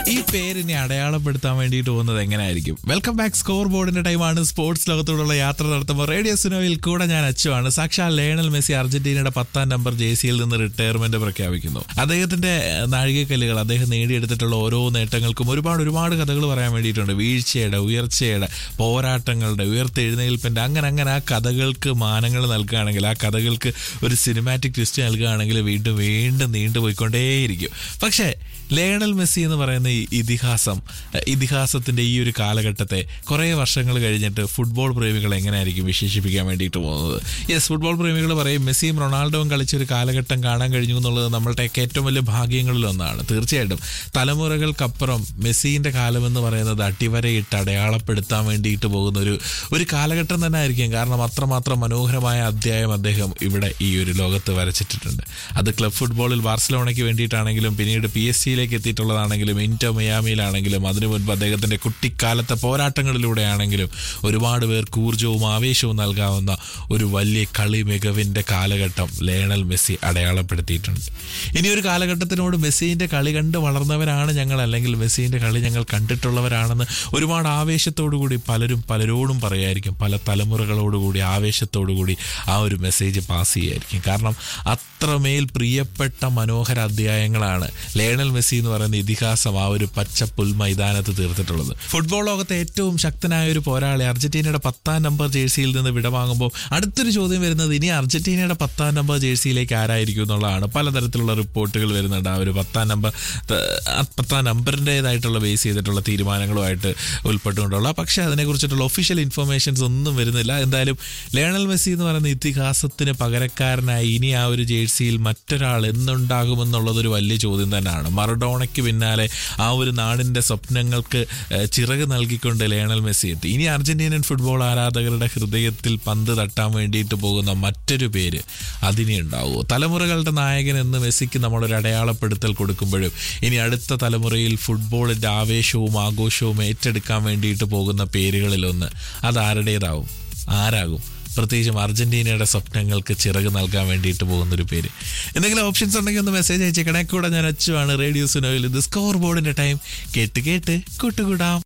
ഈ പേരിനെ അടയാളപ്പെടുത്താൻ വേണ്ടിയിട്ട് പോകുന്നത് എങ്ങനെയായിരിക്കും വെൽക്കം ബാക്ക് സ്കോർ ബോർഡിന്റെ ടൈമാണ് സ്പോർട്സ് ലോകത്തോടുള്ള യാത്ര നടത്തുമ്പോൾ റേഡിയോ സുനോയിൽ കൂടെ ഞാൻ അച്ചുവാണ് സാക്ഷാൽ ലേണൽ മെസ്സി അർജന്റീനയുടെ പത്താം നമ്പർ ജേസിയിൽ നിന്ന് റിട്ടയർമെന്റ് പ്രഖ്യാപിക്കുന്നു അദ്ദേഹത്തിന്റെ ഏഹ്, നാഴികക്കല്ലുകൾ അദ്ദേഹം നേടിയെടുത്തിട്ടുള്ള ഓരോ നേട്ടങ്ങൾക്കും ഒരുപാട് ഒരുപാട് കഥകൾ പറയാൻ വേണ്ടിയിട്ടുണ്ട് വീഴ്ചയുടെ ഉയർച്ചയുടെ പോരാട്ടങ്ങളുടെ ഉയർത്തെഴുന്നേൽപ്പിന്റെ അങ്ങനെ അങ്ങനെ ആ കഥകൾക്ക് മാനങ്ങൾ നൽകുകയാണെങ്കിൽ ആ കഥകൾക്ക് ഒരു സിനിമാറ്റിക് ട്വിസ്റ്റ് നൽകുകയാണെങ്കിൽ വീണ്ടും വീണ്ടും നീണ്ടുപോയിക്കൊണ്ടേയിരിക്കും പക്ഷേ ലേണൽ മെസ്സി എന്ന് പറയുന്ന ഈ ഇതിഹാസം അഹ് ഇതിഹാസത്തിന്റെ ഈ ഒരു കാലഘട്ടത്തെ കുറേ വർഷങ്ങൾ കഴിഞ്ഞിട്ട് ഫുട്ബോൾ പ്രേമികൾ എങ്ങനെയായിരിക്കും വിശേഷിപ്പിക്കാൻ വേണ്ടിയിട്ട് പോകുന്നത് യെസ് ഫുട്ബോൾ പ്രേമികൾ പറയും മെസ്സിയും റൊണാൾഡോയും കളിച്ചൊരു കാലഘട്ടം കാണാൻ കഴിഞ്ഞു എന്നുള്ളത് നമ്മളുടെയൊക്കെ ഏറ്റവും വലിയ ഭാഗ്യങ്ങളിൽ ഒന്നാണ് തീർച്ചയായിട്ടും തലമുറകൾക്കപ്പുറം മെസ്സിന്റെ കാലം എന്ന് പറയുന്നത് അട്ടിവരയിട്ട് അടയാളപ്പെടുത്താൻ വേണ്ടിയിട്ട് പോകുന്ന ഒരു ഒരു കാലഘട്ടം തന്നെ ആയിരിക്കും കാരണം അത്രമാത്രം മനോഹരമായ അധ്യായം അദ്ദേഹം ഇവിടെ ഈ ഒരു ലോകത്ത് വരച്ചിട്ടിട്ടുണ്ട് അത് ക്ലബ് ഫുട്ബോളിൽ ബാർസലോണയ്ക്ക് വേണ്ടിയിട്ടാണെങ്കിലും പിന്നീട് പി എസ് സിയിലേക്ക് എത്തിയിട്ടുള്ളതാണെങ്കിലും ഇന്റർ മിയാമിയിലാണെങ്കിലും അതിനു മുൻപ് അദ്ദേഹത്തിന്റെ കുട്ടിക്കാലത്തെ പോരാട്ടങ്ങളിലൂടെ ആണെങ്കിലും ഒരുപാട് പേർക്ക് ഊർജവും ആവേശവും നൽകാവുന്ന ഒരു വലിയ കളി മികവിന്റെ കാലഘട്ടം ലേണൽ മെസ്സി അടയാളപ്പെടുത്തിയിട്ടുണ്ട് ഇനി ഒരു കാലഘട്ടത്തിനോട് മെസ്സിന്റെ കളി കണ്ട് വളർന്നവരാണ് ഞങ്ങൾ അല്ലെങ്കിൽ മെസ്സിന്റെ കളി ഞങ്ങൾ കണ്ടിട്ടുള്ളവരാണെന്ന് ഒരുപാട് ആവേശത്തോടു കൂടി പലരും പലരോടും പറയായിരിക്കും പല തലമുറകളോടുകൂടി ആവേശത്തോടു കൂടി ആ ഒരു മെസ്സേജ് പാസ് ചെയ്യായിരിക്കും കാരണം അത്രമേൽ പ്രിയപ്പെട്ട മനോഹര അധ്യായങ്ങളാണ് ലേണൽ മെസ്സി എന്ന് പറയുന്ന ഇതിഹാസം ആ ഒരു പച്ച പുൽ മൈതാനത്ത് തീർത്തിട്ടുള്ളത് ഫുട്ബോൾ ലോകത്തെ ഏറ്റവും ശക്തനായ ഒരു പോരാളി അർജന്റീനയുടെ പത്താം നമ്പർ ജേഴ്സിയിൽ നിന്ന് വിടവാങ്ങുമ്പോൾ അടുത്തൊരു ചോദ്യം വരുന്നത് ഇനി അർജന്റീനയുടെ പത്താം നമ്പർ ജേഴ്സിയിലേക്ക് ആരായിരിക്കും എന്നുള്ളതാണ് പലതരത്തിലുള്ള റിപ്പോർട്ടുകൾ വരുന്നുണ്ട് ആ ഒരു പത്താം നമ്പർ ത- ആ പത്താം നമ്പറിൻ്റെതായിട്ടുള്ള ബേസ് ചെയ്തിട്ടുള്ള തീരുമാനങ്ങളുമായിട്ട് ഉൾപ്പെട്ടുകൊണ്ടുള്ള പക്ഷേ അതിനെക്കുറിച്ചിട്ടുള്ള ഒഫീഷ്യൽ ഇൻഫർമേഷൻസ് ഒന്നും വരുന്നില്ല എന്തായാലും ലേണൽ മെസ്സി എന്ന് പറയുന്ന ഇതിഹാസത്തിന് പകരക്കാരനായി ഇനി ആ ഒരു ജേഴ്സിയിൽ മറ്റൊരാൾ എന്നുണ്ടാകുമെന്നുള്ളതൊരു വലിയ ചോദ്യം തന്നെയാണ് മറഡോണയ്ക്ക് പിന്നാലെ ആ ഒരു നാടിൻ്റെ സ്വപ്നങ്ങൾക്ക് ഏഹ്, ചിറക് നൽകിക്കൊണ്ട് ലേണൽ മെസ്സി എത്തി ഇനി അർജന്റീനൻ ഫുട്ബോൾ ആരാധകരുടെ ഹൃദയത്തിൽ പന്ത് തട്ടാൻ വേണ്ടിയിട്ട് പോകുന്ന മറ്റൊരു പേര് അതിനെ ഉണ്ടാവുമോ തലമുറകളുടെ നായകൻ എന്ന് മെസ്സിക്ക് നമ്മളൊരു അടയാളപ്പെടുത്തൽ കൊടുക്കുമ്പോഴും ഇനി അടുത്ത തലമുറയിൽ ഫുട്ബോളിൻ്റെ ആവേശവും ആഘോഷവും ഏറ്റെടുക്കാൻ വേണ്ടിയിട്ട് പോകുന്ന പേരുകളിലൊന്ന് അതാരുടേതാവും ആരാകും പ്രത്യേകിച്ചും അർജന്റീനയുടെ സ്വപ്നങ്ങൾക്ക് ചിറക് നൽകാൻ വേണ്ടിയിട്ട് പോകുന്നൊരു പേര് എന്തെങ്കിലും ഓപ്ഷൻസ് ഉണ്ടെങ്കിൽ ഒന്ന് മെസ്സേജ് അയച്ചേക്കണേ കൂടെ ഞാൻ അച്ചുവാണ് റേഡിയോ സുനോയിൽ ഇത് സ്കോർ ബോർഡിന്റെ ടൈം കേട്ട് കേട്ട് കൂട്ടുകൂടാം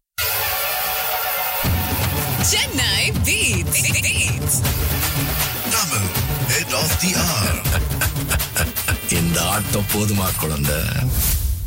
Chennai Beats. Beats. Double head of the hour. இந்த ஆட்டம் போதுமா குழந்தை